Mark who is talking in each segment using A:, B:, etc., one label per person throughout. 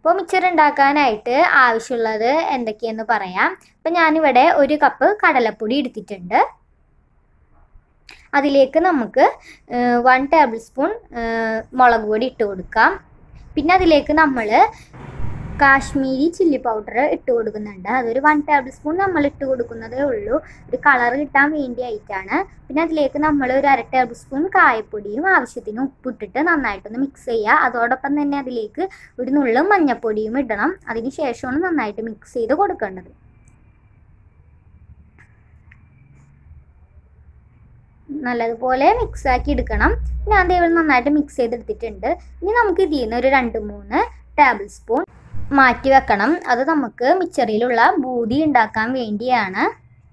A: അപ്പോൾ മിച്ചർ ഉണ്ടാക്കാനായിട്ട് ആവശ്യമുള്ളത് എന്തൊക്കെയെന്ന് പറയാം അപ്പം ഞാനിവിടെ ഒരു കപ്പ് കടലപ്പൊടി എടുത്തിട്ടുണ്ട് അതിലേക്ക് നമുക്ക് വൺ ടേബിൾ സ്പൂൺ മുളക് പൊടി ഇട്ട് കൊടുക്കാം പിന്നെ അതിലേക്ക് നമ്മൾ കാശ്മീരി ചില്ലി പൗഡർ ഇട്ട് കൊടുക്കുന്നുണ്ട് അതൊരു വൺ ടേബിൾ സ്പൂൺ നമ്മൾ ഇട്ട് കൊടുക്കുന്നതേ ഉള്ളൂ ഒരു കളർ കിട്ടാൻ വേണ്ടിയായിട്ടാണ് പിന്നെ അതിലേക്ക് നമ്മൾ ഒരു അര ടേബിൾ സ്പൂൺ കായപ്പൊടിയും ആവശ്യത്തിന് ഉപ്പിട്ടിട്ട് നന്നായിട്ടൊന്ന് മിക്സ് ചെയ്യുക അതോടൊപ്പം തന്നെ അതിലേക്ക് ഒരു നുള്ളു മഞ്ഞൾപ്പൊടിയും ഇടണം അതിന് ശേഷമാണ് നന്നായിട്ട് മിക്സ് ചെയ്ത് കൊടുക്കേണ്ടത് നല്ലതുപോലെ മിക്സ് ആക്കി എടുക്കണം ഞാൻ ദൈവം നന്നായിട്ട് മിക്സ് ചെയ്തെടുത്തിട്ടുണ്ട് ഇനി നമുക്ക് ഇതിൽ നിന്ന് ഒരു രണ്ട് മൂന്ന് ടേബിൾ സ്പൂൺ മാറ്റി വെക്കണം അത് നമുക്ക് മിച്ചറിയിലുള്ള ബൂതി ഉണ്ടാക്കാൻ വേണ്ടിയാണ്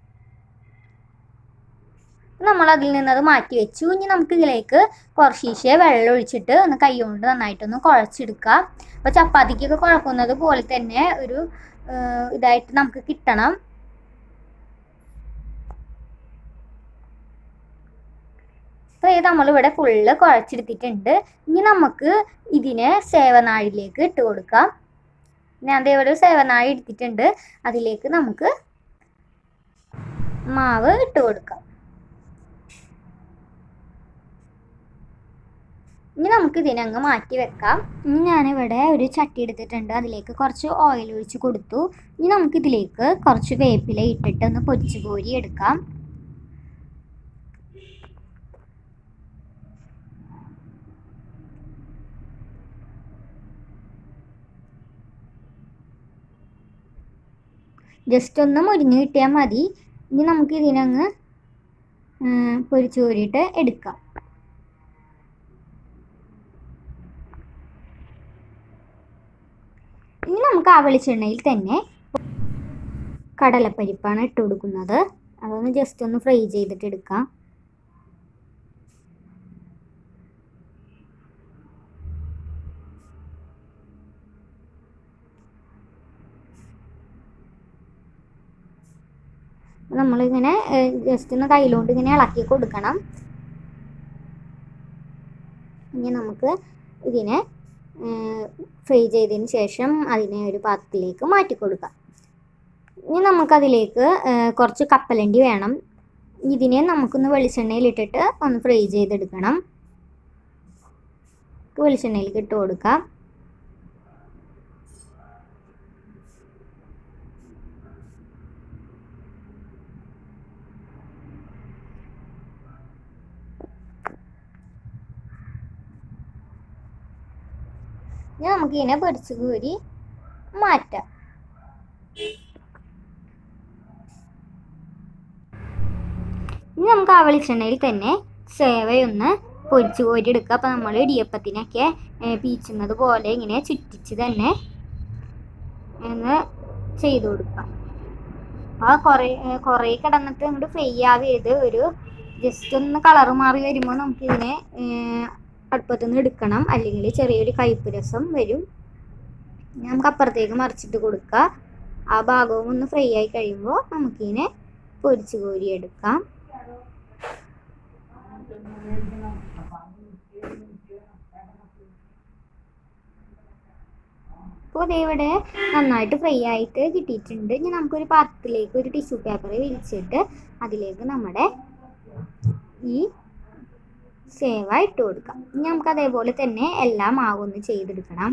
A: നമ്മൾ അതിൽ നിന്ന് അത് മാറ്റി വെച്ചു ഇനി നമുക്ക് ഇതിലേക്ക് കുറച്ചീശെ വെള്ളം ഒഴിച്ചിട്ട് ഒന്ന് കൈ കൊണ്ട് നന്നായിട്ടൊന്ന് കുഴച്ചെടുക്കുക അപ്പോൾ ചപ്പാത്തിക്കൊക്കെ കുഴക്കുന്നത് പോലെ തന്നെ ഒരു ഏഹ്, ഇതായിട്ട് നമുക്ക് കിട്ടണം അപ്പോൾ ഇത് നമ്മളിവിടെ ഫുള്ള് കുഴച്ചെടുത്തിട്ടുണ്ട് ഇനി നമുക്ക് ഇതിനെ സേവനാഴിലേക്ക് ഇട്ട് കൊടുക്കാം ഞാൻ ദേ ഇവിടെ ഒരു സേവനാഴി എടുത്തിട്ടുണ്ട് അതിലേക്ക് നമുക്ക് മാവ് ഇട്ട് കൊടുക്കാം ഇനി നമുക്ക് ഇതിനങ്ങ് മാറ്റി വെക്കാം ഇനി ഞാനിവിടെ ഒരു ചട്ടി എടുത്തിട്ടുണ്ട് അതിലേക്ക് കുറച്ച് ഓയിൽ ഒഴിച്ച് കൊടുത്തു ഇനി നമുക്ക് ഇതിലേക്ക് കുറച്ച് വേപ്പില ഇട്ടിട്ട് ഒന്ന് പൊരിച്ച് കോരി എടുക്കാം ജസ്റ്റ് ഒന്ന് മുരിഞ്ഞ് കിട്ടിയാൽ മതി ഇനി നമുക്ക് ഇതിനങ്ങ് പൊരിച്ചു കോരിയിട്ട് എടുക്കാം ഇനി നമുക്ക് ആ വെളിച്ചെണ്ണയിൽ തന്നെ കടലപ്പരിപ്പാണ് ഇട്ട് കൊടുക്കുന്നത് അതൊന്ന് ജസ്റ്റ് ഒന്ന് ഫ്രൈ ചെയ്തിട്ട് എടുക്കാം നമ്മളിങ്ങനെ ജസ്റ്റ് ഒന്ന് കയ്യിലോണ്ട് ഇങ്ങനെ ഇളക്കി കൊടുക്കണം ഇനി നമുക്ക് ഇതിനെ ഫ്രൈ ചെയ്തതിന് ശേഷം അതിനെ ഒരു പാത്രത്തിലേക്ക് മാറ്റി കൊടുക്കാം ഇനി നമുക്കതിലേക്ക് ഏഹ്, കുറച്ച് കപ്പലണ്ടി വേണം ഇതിനെ നമുക്കൊന്ന് വെളിച്ചെണ്ണയിലിട്ടിട്ട് ഒന്ന് ഫ്രൈ ചെയ്തെടുക്കണം വെളിച്ചെണ്ണയിലേക്ക് ഇട്ട് കൊടുക്കാം ഇനി നമുക്ക് ഇതിനെ പൊരിച്ച് കോരി മാറ്റാം ഇനി നമുക്ക് ആ വെളിച്ചെണ്ണയിൽ തന്നെ സേവയൊന്ന് പൊരിച്ച് കോരി എടുക്കുക അപ്പോൾ നമ്മൾ ഇടിയപ്പത്തിനൊക്കെ ഏ, പീച്ചുന്നത് പോലെ ഇങ്ങനെ ചുറ്റിച്ച് തന്നെ ഒന്ന് ചെയ്ത് കൊടുക്കാം ആ കുറേ ഏ, കുറേ കിടന്നിട്ട് അങ്ങോട്ട് ഫ്രൈ ആവരുത് ഒരു ജസ്റ്റ് ഒന്ന് കളറ് മാറി വരുമ്പോൾ നമുക്കിതിനെ ഏ, അടുപ്പത്തു നിന്ന് എടുക്കണം അല്ലെങ്കിൽ ചെറിയൊരു കയ്പ്പ് രസം വരും ഇനി നമുക്ക് അപ്പുറത്തേക്ക് മറിച്ചിട്ട് കൊടുക്കുക ആ ഭാഗവും ഒന്ന് ഫ്രൈ ആയി കഴിയുമ്പോൾ നമുക്കിതിനെ പൊരിച്ച് കോരി എടുക്കാം അപ്പോൾ ദേ ഇവിടെ നന്നായിട്ട് ഫ്രൈ ആയിട്ട് കിട്ടിയിട്ടുണ്ട് ഇനി നമുക്കൊരു പാത്രത്തിലേക്ക് ഒരു ടിഷ്യൂ പേപ്പർ വിരിച്ചിട്ട് അതിലേക്ക് നമ്മുടെ ഈ സേവ ഇട്ട് കൊടുക്കാം ഇനി നമുക്ക് അതേപോലെ തന്നെ എല്ലാം മാവൊന്ന് ചെയ്തെടുക്കണം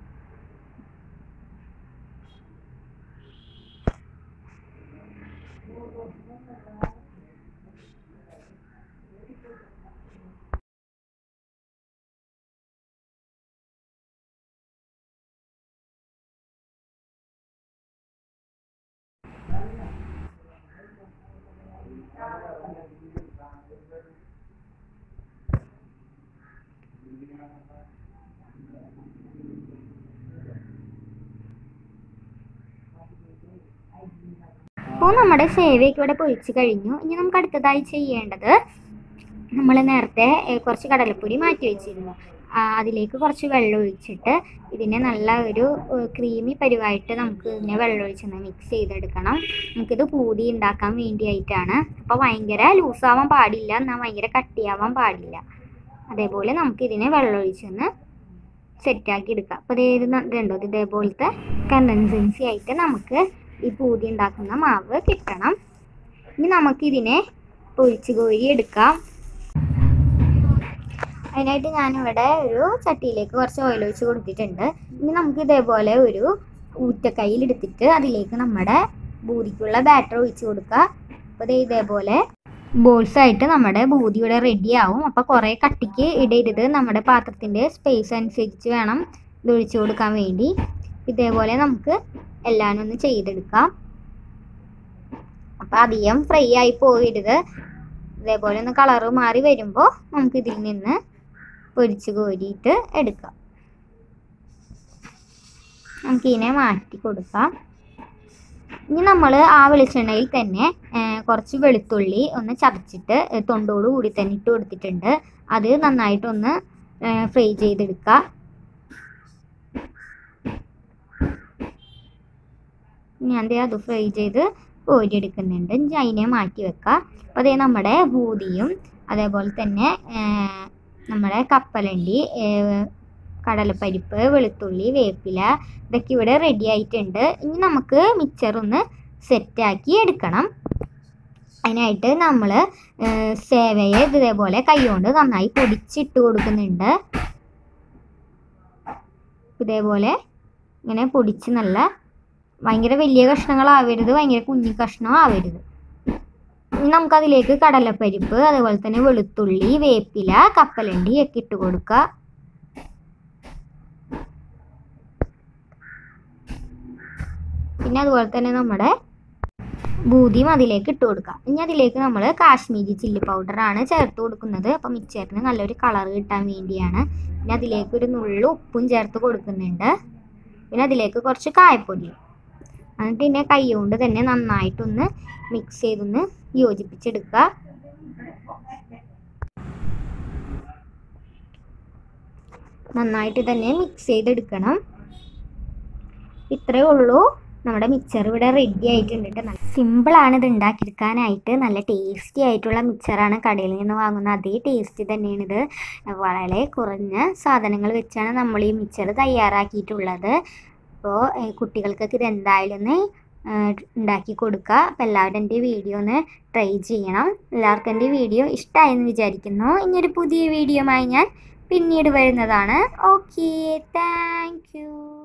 A: അപ്പോൾ നമ്മുടെ സേവയൊക്കെ ഇവിടെ പൊരിച്ച് കഴിഞ്ഞു ഇനി നമുക്ക് അടുത്തതായി ചെയ്യേണ്ടത് നമ്മൾ നേരത്തെ ഏ, കുറച്ച് കടലപ്പൊടി മാറ്റി വെച്ചിരുന്നു ആ, അതിലേക്ക് കുറച്ച് വെള്ളം ഒഴിച്ചിട്ട് ഇതിനെ നല്ല ഒരു ക്രീമി പരുവായിട്ട് നമുക്ക് ഇതിനെ വെള്ളം ഒഴിച്ചൊന്ന് മിക്സ് ചെയ്തെടുക്കണം നമുക്കിത് പൂതി ഉണ്ടാക്കാൻ വേണ്ടിയായിട്ടാണ് അപ്പോൾ ഭയങ്കര ലൂസാവാൻ പാടില്ല എന്നാൽ ഭയങ്കര കട്ടിയാവാൻ പാടില്ല അതേപോലെ നമുക്കിതിനെ വെള്ളം ഒഴിച്ചൊന്ന് സെറ്റാക്കി എടുക്കുക അപ്പോൾ ഇത് കണ്ടോ ഇത് ഇതേപോലത്തെ കണ്ടൻസൻസി ആയിട്ട് നമുക്ക് ഈ പൂതി ഉണ്ടാക്കുന്ന മാവ് കിട്ടണം ഇനി നമുക്കിതിനെ പൊരിച്ച് കോരി എടുക്കാം അതിനായിട്ട് ഞാനിവിടെ ഒരു ചട്ടിയിലേക്ക് കുറച്ച് ഓയിൽ ഒഴിച്ച് കൊടുത്തിട്ടുണ്ട് ഇനി നമുക്ക് ഇതേപോലെ ഒരു ഊറ്റക്കൈയിൽ എടുത്തിട്ട് അതിലേക്ക് നമ്മുടെ ബൂതിക്കുള്ള ബാറ്റർ ഒഴിച്ച് കൊടുക്കുക അപ്പോൾ ദേ ഇതേപോലെ ബോൾസ് ആയിട്ട് നമ്മുടെ ബൂതി ഇവിടെ റെഡി ആവും അപ്പോൾ കുറേ കട്ടിക്ക് ഇടരുത് നമ്മുടെ പാത്രത്തിൻ്റെ സ്പേസ് അനുസരിച്ച് വേണം ഇത് ഒഴിച്ചു കൊടുക്കാൻ വേണ്ടി ഇതേപോലെ നമുക്ക് എല്ലാം ഒന്ന് ചെയ്തെടുക്കാം അപ്പം അധികം ഫ്രൈ ആയി പോകരുത് ഇതേപോലെ ഒന്ന് കളറ് മാറി വരുമ്പോൾ നമുക്ക് ഇതിൽ നിന്ന് പൊരിച്ച് കോരിയിട്ട് എടുക്കാം നമുക്കിതിനെ മാറ്റി കൊടുക്കാം ഇനി നമ്മൾ ആ വെളിച്ചെണ്ണയിൽ തന്നെ ഏ, കുറച്ച് വെളുത്തുള്ളി ഒന്ന് ചതച്ചിട്ട് ഏ, തൊണ്ടോട് കൂടി തന്നെ ഇട്ട് കൊടുത്തിട്ടുണ്ട് അത് നന്നായിട്ടൊന്ന് ഫ്രൈ ചെയ്തെടുക്കുക ഞാൻ ദേ അത് ഫ്രൈ ചെയ്ത് കോരിയെടുക്കുന്നുണ്ട് ഇനി അതിനെ മാറ്റി വെക്കുക അപ്പോൾ അതേ നമ്മുടെ ബൂതിയും അതേപോലെ തന്നെ ഏ, നമ്മുടെ കപ്പലണ്ടി ഏ, കടലപ്പരിപ്പ് വെളുത്തുള്ളി വേപ്പില ഇതൊക്കെ ഇവിടെ റെഡി ആയിട്ടുണ്ട് ഇനി നമുക്ക് മിക്സർ ഒന്ന് സെറ്റാക്കി എടുക്കണം അതിനായിട്ട് നമ്മൾ സേവയെ ഇതേപോലെ കൈകൊണ്ട് നന്നായി പൊടിച്ചിട്ട് കൊടുക്കുന്നുണ്ട് ഇതേപോലെ ഇങ്ങനെ പൊടിച്ച് നല്ല ഭയങ്കര വലിയ കഷ്ണങ്ങളാവരുത് ഭയങ്കര കുഞ്ഞു കഷ്ണം ആവരുത് ഇനി നമുക്കതിലേക്ക് കടലപ്പരിപ്പ് അതേപോലെ തന്നെ വെളുത്തുള്ളി വേപ്പില കപ്പലണ്ടി ഒക്കെ ഇട്ട് കൊടുക്കുക പിന്നെ അതുപോലെ തന്നെ നമ്മുടെ ബൂതിയും അതിലേക്ക് ഇട്ട് കൊടുക്കുക ഇനി അതിലേക്ക് നമ്മൾ കാശ്മീരി ചില്ലി പൗഡറാണ് ചേർത്ത് കൊടുക്കുന്നത് അപ്പം മിക്സറിന് നല്ലൊരു കളർ കിട്ടാൻ വേണ്ടിയാണ് പിന്നെ അതിലേക്ക് ഒരു നുള്ളു ഉപ്പും ചേർത്ത് കൊടുക്കുന്നുണ്ട് പിന്നെ അതിലേക്ക് കുറച്ച് കായപ്പൊടി എന്നിട്ട് പിന്നെ കൈ കൊണ്ട് തന്നെ നന്നായിട്ടൊന്ന് മിക്സ് ചെയ്തൊന്ന് യോജിപ്പിച്ചെടുക്കുക നന്നായിട്ട് തന്നെ മിക്സ് ചെയ്തെടുക്കണം ഇത്രയേ ഉള്ളൂ നമ്മുടെ മിക്സർ ഇവിടെ റെഡി ആയിട്ടുണ്ട് കേട്ടോ നല്ല സിമ്പിളാണ് ഇത് ഉണ്ടാക്കിയെടുക്കാനായിട്ട് നല്ല ടേസ്റ്റി ആയിട്ടുള്ള മിക്സറാണ് കടയിൽ നിന്ന് വാങ്ങുന്ന അതേ ടേസ്റ്റ് തന്നെയാണ് ഇത് വളരെ കുറഞ്ഞ സാധനങ്ങൾ വെച്ചാണ് നമ്മൾ ഈ മിക്സർ തയ്യാറാക്കിയിട്ടുള്ളത് അപ്പോൾ കുട്ടികൾക്കൊക്കെ ഇത് എന്തായാലും ഒന്ന് ഏഹ്, ഉണ്ടാക്കി കൊടുക്കുക അപ്പോൾ എല്ലാവരും എൻ്റെ വീഡിയോ ഒന്ന് ട്രൈ ചെയ്യണം എല്ലാവർക്കും എൻ്റെ വീഡിയോ ഇഷ്ടമായെന്ന് വിചാരിക്കുന്നു ഇനിയൊരു പുതിയ വീഡിയോയുമായി ഞാൻ പിന്നീട് വരുന്നതാണ് ഓക്കെ താങ്ക് യു